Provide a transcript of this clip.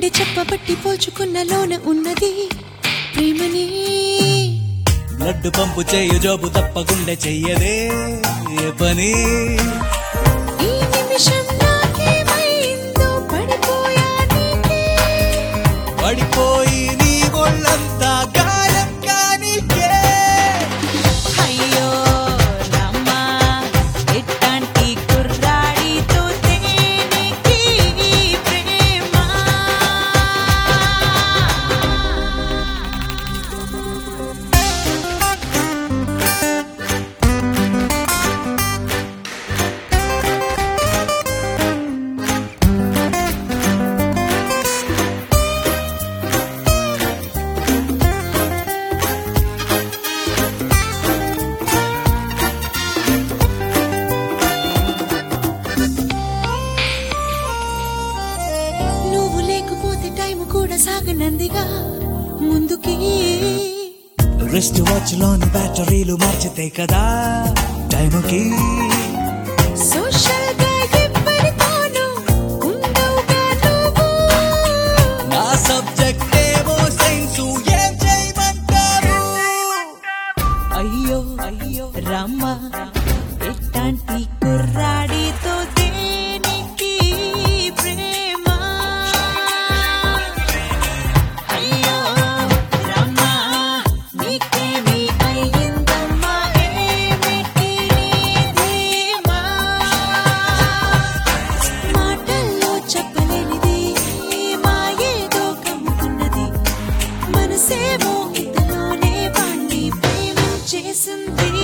గుండె చెప్పబట్టి పోల్చుకున్న లోన ఉన్నది ప్రేమని బ్లడ్ పంపు చేయు జోబు తప్పకుండా చెయ్యదే ఏ పని ఈ నిమిషం నాకేమైందో పడిపోయా నీకే పడిపోయి నీ ఒళ్ళంతా గాయం కానికే అయ్యో రామ్మా ఎట్టాంటి కుర్రాడితో తేనికి ప్రేమ నువ్వు లేకపోతే టైం కూడా సాగనందిగా ముందుకి రిస్ట్ వాచ్ లోని బ్యాటరీలు మార్చితే కదా టైంకి సోషల్ గా ఎవ్వరితోనూ ఉండవుగా నువ్వు నా సబ్జెక్ట్ ఏమో సైన్సు ఏం చేయమంటారు అయ్యో అయ్యో రామ్మ ఎట్టాంటి కుర్రాడితో దేనికి ప్రేమ అయ్యో రామ్మ నీకేమి అయ్యిందమ్మా ఏమిటి ధీమ మాటల్లో చెప్పలేనిది మాయేదో కమ్ముకున్నది మనసేమో ఇంతలోనే వాణ్ణి ప్రేమించేసింది